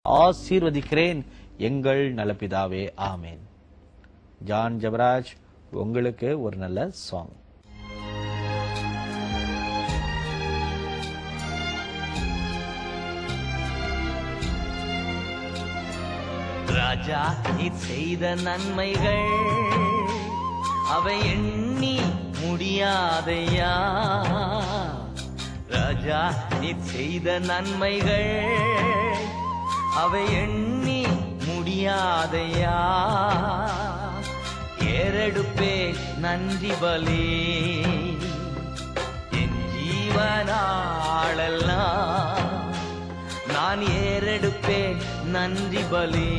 ஆசீர்வதிக்கிறேன் எங்கள் நலப்பிதாவே ஆமேன் ஜான் ஜபராஜ் உங்களுக்கு ஒரு நல்ல சாங் ராஜா நீ செய்த நன்மைகள் அவை எண்ணி முடியாதையா ராஜா நீ செய்த நன்மைகள் அவை எண்ணி முடியாதையா ஏறெடுப்பே நன்றி பலி என் ஜீவனாளெல்லாம் நான் ஏறெடுப்பேன் நன்றி பலி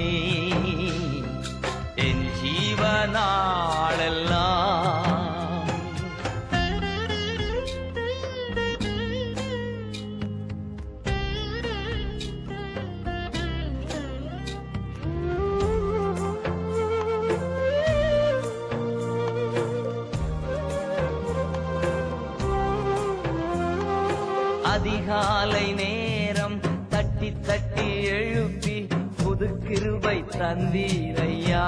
என் ஜீவனாளெல்லாம் அதிகாலை நேரம் தட்டி தட்டி எழுப்பி புது கிருபை தந்தீரையா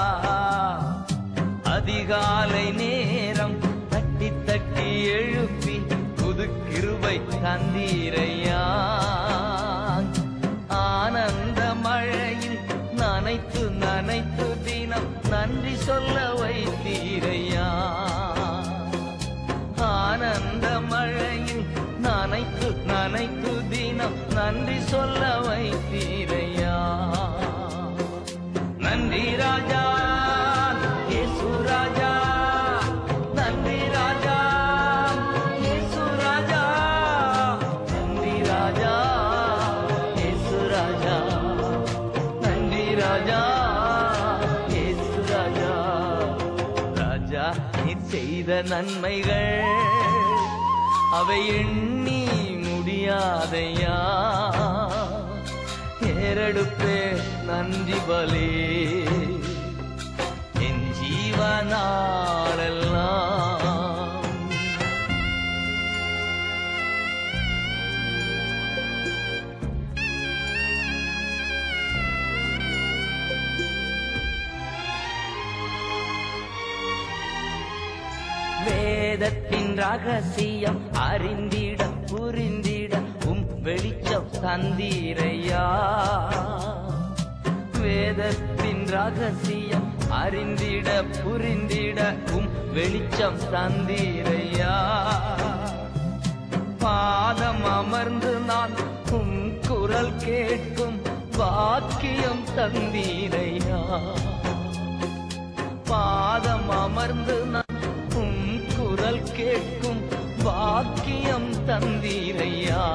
அதிகாலை நேரம் தட்டி தட்டி எழுப்பி புது கிருபை தந்தீரையா ஆனந்த மழையில் நனைத்து நனைத்து தினம் நன்றி சொல்ல வைத்தீரையா ஆனந்த மழையில் நனைத்து நனைத்து தினம் நன்றி சொல்ல வைத்தீரையா நன்றி ராஜா இயேசு ராஜா நன்றி ராஜா இயேசு ராஜா நன்றி ராஜா இயேசு ராஜா நன்றி ராஜா இயேசு ராஜா ராஜா நீ செய்த நன்மைகள் அவை எண்ணி முடியாதையா ஏறெடுப்பே நன்றி பலி என் ஜீவனாளெல்லாம் வேதத்தின் ரகசியம் அறிந்திட புரிந்திட உம் வெளிச்சம் தந்தீரையா வேதத்தின் ரகசியம் அறிந்திட புரிந்திட உம் வெளிச்சம் தந்தீரையா பாதம் அமர்ந்து நான் உம் குரல் கேட்கும் பாக்கியம் தந்தீரையா பாதம் அமர்ந்து நான் உம் குரல் கேட்கும் பாக்கியம் தந்தீரையா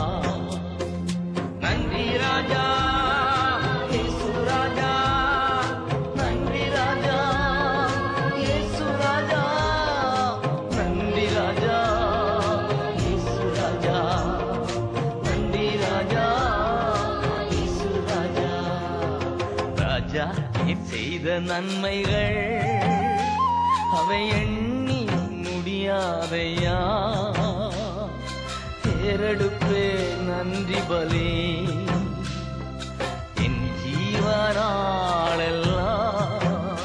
நன்றி ராஜா இயேசு ராஜா நன்றி ராஜா இயேசு ராஜா நன்றி ராஜா இயேசு ராஜா நன்றி ராஜா இயேசு ராஜா ராஜா நீ செய்த நன்மைகள் அவை எண்ணி முடியாதையா ஏறெடுப்பே நன்றி பலி என் ஜீவனாளெல்லாம்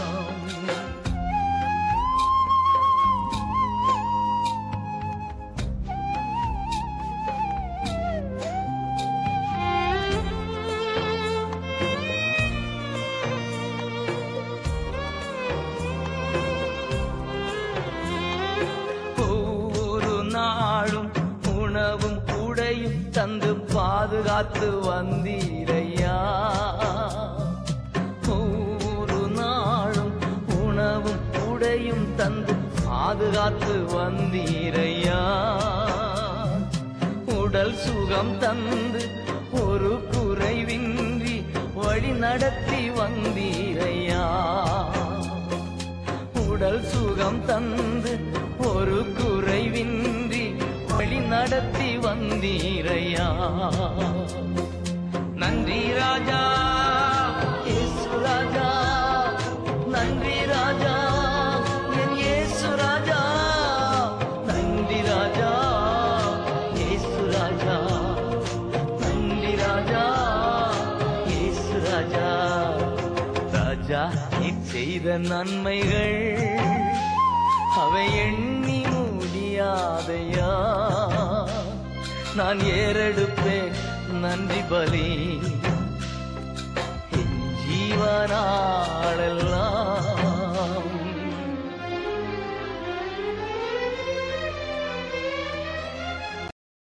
ஒவ்வொரு நாளும் உணவும் உடையும் தந்து பாதுகாத்து வந்தீரையா ஒவ்வொரு நாளும் உணவும் உடையும் தந்து பாதுகாத்து வந்தீரையா உடல் சுகம் தந்து ஒரு குறைவின்றி வழி நடத்தி வந்தீரையா உடல் சுகம் தந்து ஒரு குறைவின்றி வழி நடத்தி வந்தீரையா நன்றி ராஜா இயேசு ராஜா நன்றி ராஜா என் இயேசு ராஜா நன்றி ராஜா இயேசு ராஜா நன்றி ராஜா ராஜா ராஜா நீ செய்த நன்மைகள் அவை எண்ணி முடியாதையா நான் ஏறெடுப்பேன் நன்றி பலி என் ஜீவனாளெல்லாம்